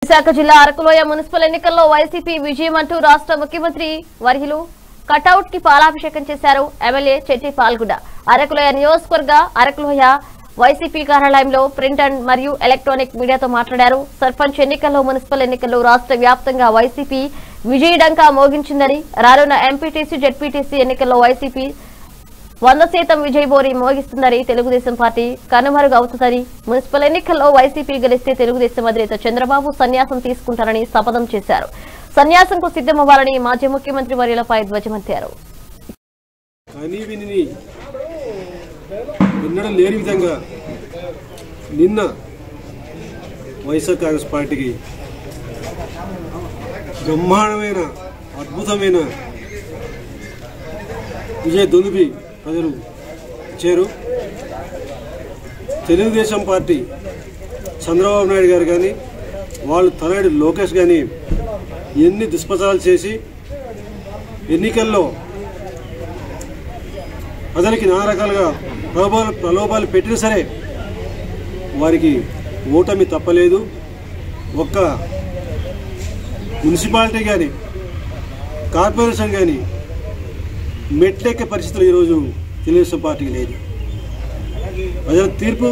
విశాఖ జిల్లా అరకులోయ మున్సిపల్ ఎన్నికల్లో వైసీపీ విజయం అంటూ రాష్ట్ర ముఖ్యమంత్రి వర్యులు కటౌట్ కి పాలాభిషేకం చేశారు ఎమ్మెల్యే చెట్టి పాల్గుడ అరకులోయ నియోజకవర్గ అరకులోయ వైసీపీ కార్యాలయంలో ప్రింట్ అండ్ మరియు ఎలక్ట్రానిక్ మీడియాతో మాట్లాడారు సర్పంచ్ ఎన్నికల్లో మున్సిపల్ ఎన్నికల్లో రాష్ట్ర వ్యాప్తంగా వైసీపీ విజయడంకా మోగించిందని రానున్న ఎంపీటీసీ జెడ్పీటీసీ ఎన్నికల్లో వైసీపీ వంద శాతం విజయబోరి మోగిస్తుందని తెలుగుదేశం పార్టీ కనుమరుగు అవుతుందని మున్సిపల్ ఎన్నికల్లో వైసీపీ గెలిస్తే తెలుగుదేశం అధినేత చంద్రబాబు సన్యాసం తీసుకుంటారని శపథం చేశారు సన్యాసంకు సిద్దమవ్వాలని మాజీ ముఖ్యమంత్రి వర్యులపై ధ్వజమెత్తారు కానీ విని విన్నడం లేని విధంగా నిన్న వైఎస్ఆర్ కాంగ్రెస్ పార్టీకి బ్రహ్మాండమైన అద్భుతమైన విజయ దుందుబి ప్రజలు ఇచ్చారు తెలుగుదేశం పార్టీ చంద్రబాబు నాయుడు గారు కానీ వాళ్ళు తనయుడు లోకేష్ కానీ ఎన్ని దుష్ప్రచారాలు చేసి ఎన్నికల్లో ప్రజలకి నానా రకాలుగా ప్రలోభాలు ప్రలోభాలు పెట్టినా సరే వారికి ఓటమి తప్పలేదు ఒక్క మున్సిపాలిటీ కానీ కార్పొరేషన్ కానీ మెట్లెక్కే పరిస్థితులు ఈరోజు తెలుగుదేశం పార్టీకి లేదు ప్రజల తీర్పు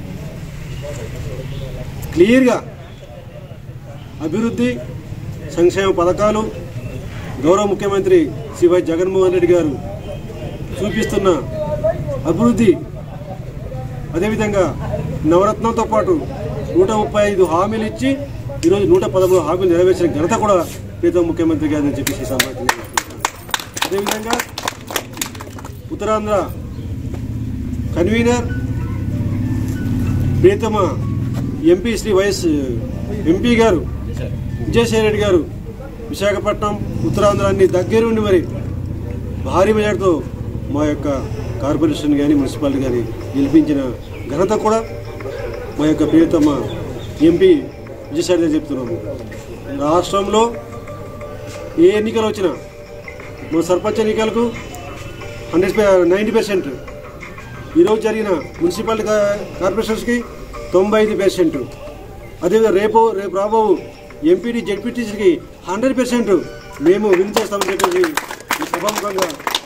క్లియర్గా అభివృద్ధి సంక్షేమ పథకాలు గౌరవ ముఖ్యమంత్రి శ్రీ వై జగన్మోహన్ రెడ్డి గారు చూపిస్తున్న అభివృద్ధి అదేవిధంగా నవరత్నంతో పాటు నూట ముప్పై ఐదు హామీలు ఇచ్చి ఈరోజు నూట పదమూడు హామీలు నెరవేర్చిన ఘనత కూడా ప్రీతం ముఖ్యమంత్రి గారిని చెప్పేసి ఈ సందర్భంగా తెలియజేస్తున్నాను. అదేవిధంగా ఉత్తరాంధ్ర కన్వీనర్ ప్రీతమ ఎంపీ శ్రీ వైఎస్ ఎంపీ గారు విజయసాయి రెడ్డి గారు విశాఖపట్నం ఉత్తరాంధ్రాన్ని దగ్గరుండి మరి భారీ మెజార్టీతో మా యొక్క కార్పొరేషన్ కానీ మున్సిపాలిటీ కానీ గెలిపించిన ఘనత కూడా మా యొక్క ప్రియతమ ఎంపీ విజయసాయి గారు చెప్తున్నాము రాష్ట్రంలో ఏ ఎన్నికలు వచ్చినా మన సర్పంచ్ ఎన్నికలకు హండ్రెడ్ నైంటీ పర్సెంట్ ఈరోజు జరిగిన మున్సిపాలిటీ కా- కార్పొరేషన్స్కి తొంభై ఐదు పర్సెంట్ అదేవిధంగా రేపు రేపు రాబో ఎంపీటీ జెడ్పీటీసీకి హండ్రెడ్ పర్సెంట్ మేము విన్ చేస్తామని చెప్పేసి ఈ సభాముఖంగా